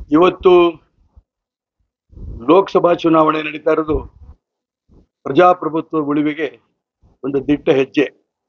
ಇವತ್ತು ಲೋಕಸಭಾ ಚುನಾವಣೆ ನಡೀತಾ ಇರೋದು ಪ್ರಜಾಪ್ರಭುತ್ವ ಉಳಿವಿಗೆ ಒಂದು ದಿಟ್ಟ ಹೆಜ್ಜೆ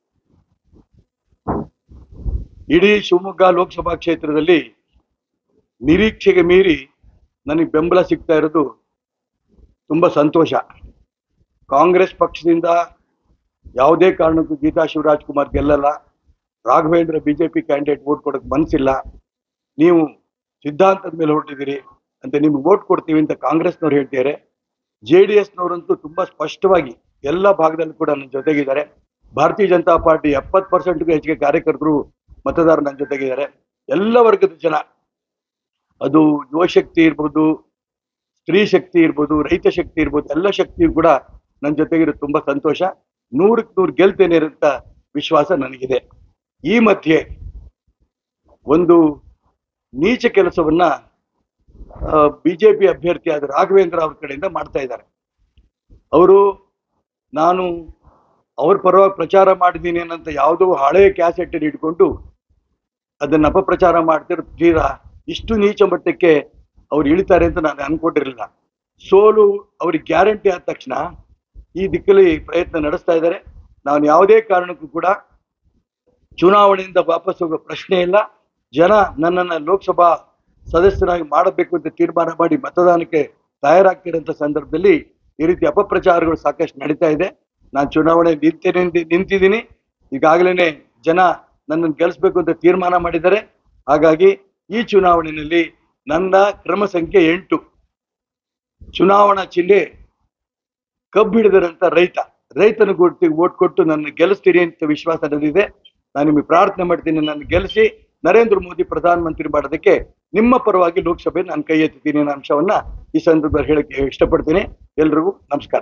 ಇಡೀ ಶಿವಮೊಗ್ಗ ಲೋಕಸಭಾ ಕ್ಷೇತ್ರದಲ್ಲಿ ನಿರೀಕ್ಷೆಗೆ ಮೀರಿ ನನಗೆ ಬೆಂಬಲ ಸಿಗ್ತಾ ಇರೋದು ತುಂಬಾ ಸಂತೋಷ ಕಾಂಗ್ರೆಸ್ ಪಕ್ಷದಿಂದ ಯಾವುದೇ ಕಾರಣಕ್ಕೂ ಗೀತಾ ಶಿವರಾಜ್ ಕುಮಾರ್ ಗೆಲ್ಲಲ್ಲ ರಾಘವೇಂದ್ರ ಬಿಜೆಪಿ ಕ್ಯಾಂಡಿಡೇಟ್ ವೋಟ್ ಕೊಡಕ್ ಮನ್ಸಿಲ್ಲ ನೀವು ಸಿದ್ಧಾಂತದ ಮೇಲೆ ಹೊರಟಿದ್ದೀರಿ ಅಂತ ನಿಮ್ಗೆ ವೋಟ್ ಕೊಡ್ತೀವಿ ಅಂತ ಕಾಂಗ್ರೆಸ್ನವ್ರು ಹೇಳ್ತಿದ್ದಾರೆ ಜೆ ಡಿ ಎಸ್ನವರಂತೂ ತುಂಬಾ ಸ್ಪಷ್ಟವಾಗಿ ಎಲ್ಲ ಭಾಗದಲ್ಲೂ ಕೂಡ ನನ್ನ ಜೊತೆಗಿದ್ದಾರೆ ಭಾರತೀಯ ಜನತಾ ಪಾರ್ಟಿ ಎಪ್ಪತ್ತು ಪರ್ಸೆಂಟ್ಗೂ ಹೆಚ್ಚಿಗೆ ಕಾರ್ಯಕರ್ತರು ಮತದಾರರು ನನ್ನ ಜೊತೆಗಿದ್ದಾರೆ ಎಲ್ಲ ವರ್ಗದ ಜನ ಅದು ಯುವಶಕ್ತಿ ಇರ್ಬೋದು ಸ್ತ್ರೀ ಶಕ್ತಿ ಇರ್ಬೋದು ರೈತ ಶಕ್ತಿ ಇರ್ಬೋದು ಎಲ್ಲ ಶಕ್ತಿಯು ಕೂಡ ನನ್ನ ಜೊತೆಗಿರೋದು ತುಂಬಾ ಸಂತೋಷ ನೂರಕ್ಕೆ ನೂರು ಗೆಲ್ತೇನೆ ಅಂತ ವಿಶ್ವಾಸ ನನಗಿದೆ ಈ ಮಧ್ಯೆ ಒಂದು ನೀಚ ಕೆಲಸವನ್ನ ಬಿಜೆಪಿ ಅಭ್ಯರ್ಥಿಯಾದ ರಾಘವೇಂದ್ರ ಅವ್ರ ಕಡೆಯಿಂದ ಮಾಡ್ತಾ ಇದ್ದಾರೆ ಅವರು ನಾನು ಅವ್ರ ಪರವಾಗಿ ಪ್ರಚಾರ ಮಾಡಿದ್ದೀನಿ ಅನ್ನಂತ ಯಾವುದೋ ಹಳೆ ಕ್ಯಾಸೆಟ್ ಇಟ್ಕೊಂಡು ಅದನ್ನ ಅಪಪ್ರಚಾರ ಮಾಡ್ತಿರೋ ತೀರಾ ಇಷ್ಟು ನೀಚ ಮಟ್ಟಕ್ಕೆ ಅವ್ರು ಇಳಿತಾರೆ ಅಂತ ನಾನು ಅನ್ಕೊಂಡಿರ್ಲಿಲ್ಲ ಸೋಲು ಅವ್ರಿಗೆ ಗ್ಯಾರಂಟಿ ಆದ ತಕ್ಷಣ ಈ ದಿಕ್ಕಲ್ಲಿ ಪ್ರಯತ್ನ ನಡೆಸ್ತಾ ಇದ್ದಾರೆ ನಾನು ಯಾವುದೇ ಕಾರಣಕ್ಕೂ ಕೂಡ ಚುನಾವಣೆಯಿಂದ ವಾಪಸ್ ಹೋಗೋ ಪ್ರಶ್ನೆ ಇಲ್ಲ ಜನ ನನ್ನನ್ನ ಲೋಕಸಭಾ ಸದಸ್ಯನಾಗಿ ಮಾಡಬೇಕು ಅಂತ ತೀರ್ಮಾನ ಮಾಡಿ ಮತದಾನಕ್ಕೆ ತಯಾರಾಗ್ತಿರೋಂಥ ಸಂದರ್ಭದಲ್ಲಿ ಈ ರೀತಿ ಅಪಪ್ರಚಾರಗಳು ಸಾಕಷ್ಟು ನಡೀತಾ ಇದೆ ನಾನು ಚುನಾವಣೆ ನಿಂತೇನೆ ನಿಂತಿದ್ದೀನಿ ಈಗಾಗಲೇ ಜನ ನನ್ನನ್ನು ಗೆಲ್ಲಿಸ್ಬೇಕು ಅಂತ ತೀರ್ಮಾನ ಮಾಡಿದ್ದಾರೆ ಹಾಗಾಗಿ ಈ ಚುನಾವಣೆಯಲ್ಲಿ ನನ್ನ ಕ್ರಮ ಸಂಖ್ಯೆ ಎಂಟು ಚುನಾವಣಾ ಚಿಹ್ನೆ ಕಬ್ಬು ಹಿಡಿದರಂತ ರೈತ ರೈತನ ಗುರ್ತಿ ಓಟ್ ಕೊಟ್ಟು ನನ್ನ ಗೆಲ್ಲಿಸ್ತೀರಿ ಅಂತ ವಿಶ್ವಾಸ ನನಗಿದೆ ನಾನು ನಿಮಗೆ ಪ್ರಾರ್ಥನೆ ಮಾಡ್ತೀನಿ ನನ್ನ ಗೆಲ್ಲಿಸಿ ನರೇಂದ್ರ ಮೋದಿ ಪ್ರಧಾನಮಂತ್ರಿ ಮಾಡೋದಕ್ಕೆ ನಿಮ್ಮ ಪರವಾಗಿ ಲೋಕಸಭೆ ನಾನು ಕೈ ಎತ್ತಿದ್ದೀನಿ ಅನ್ನೋ ಅಂಶವನ್ನ ಈ ಸಂದರ್ಭದಲ್ಲಿ ಹೇಳಕ್ಕೆ ಇಷ್ಟಪಡ್ತೀನಿ ಎಲ್ರಿಗೂ ನಮಸ್ಕಾರ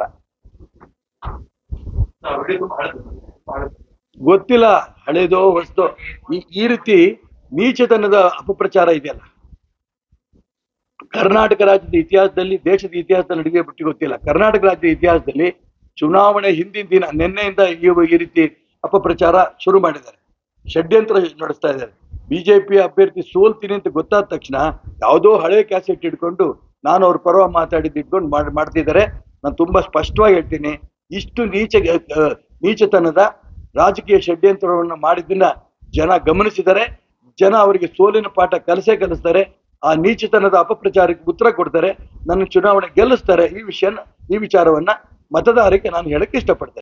ಗೊತ್ತಿಲ್ಲ ಹಳೇದೋ ಹೊಸದೋ ಈ ಈ ರೀತಿ ನೀಚತನದ ಅಪಪ್ರಚಾರ ಇದೆಯಲ್ಲ ಕರ್ನಾಟಕ ರಾಜ್ಯದ ಇತಿಹಾಸದಲ್ಲಿ ದೇಶದ ಇತಿಹಾಸದಲ್ಲಿ ನಡೆದೇ ಬಿಟ್ಟು ಗೊತ್ತಿಲ್ಲ ಕರ್ನಾಟಕ ರಾಜ್ಯದ ಇತಿಹಾಸದಲ್ಲಿ ಚುನಾವಣೆ ಹಿಂದಿನ ದಿನ ನಿನ್ನೆಯಿಂದ ಈ ಈ ರೀತಿ ಅಪಪ್ರಚಾರ ಶುರು ಮಾಡಿದ್ದಾರೆ ಷಡ್ಯಂತ್ರ ನಡೆಸ್ತಾ ಇದ್ದಾರೆ ಬಿಜೆಪಿ ಅಭ್ಯರ್ಥಿ ಸೋಲ್ತೀನಿ ಅಂತ ಗೊತ್ತಾದ ತಕ್ಷಣ ಯಾವುದೋ ಹಳೆ ಕ್ಯಾಸೆಟ್ ಇಟ್ಕೊಂಡು ನಾನು ಅವ್ರ ಪರವಾಗಿ ಮಾತಾಡಿದ್ದು ಇಟ್ಕೊಂಡು ಮಾಡ್ ಮಾಡ್ತಿದ್ದಾರೆ ನಾನು ತುಂಬಾ ಸ್ಪಷ್ಟವಾಗಿ ಹೇಳ್ತೀನಿ ಇಷ್ಟು ನೀಚ ಆ, ನೀಚತನದ ರಾಜಕೀಯ ಷಡ್ಯಂತ್ರವನ್ನು ಮಾಡಿದ್ದನ್ನ ಜನ ಗಮನಿಸಿದ್ದಾರೆ ಜನ ಅವರಿಗೆ ಸೋಲಿನ ಪಾಠ ಕಲಿಸೇ ಕಲಿಸ್ತಾರೆ ಆ ನೀಚತನದ ಅಪಪ್ರಚಾರಕ್ಕೆ ಉತ್ತರ ಕೊಡ್ತಾರೆ ನನ್ನ ಚುನಾವಣೆ ಗೆಲ್ಲಿಸ್ತಾರೆ ಈ ವಿಷಯನ ಈ ವಿಚಾರವನ್ನ ಮತದಾರರಿಗೆ ನಾನು ಹೇಳಕ್ಕೆ ಇಷ್ಟಪಡ್ತೇನೆ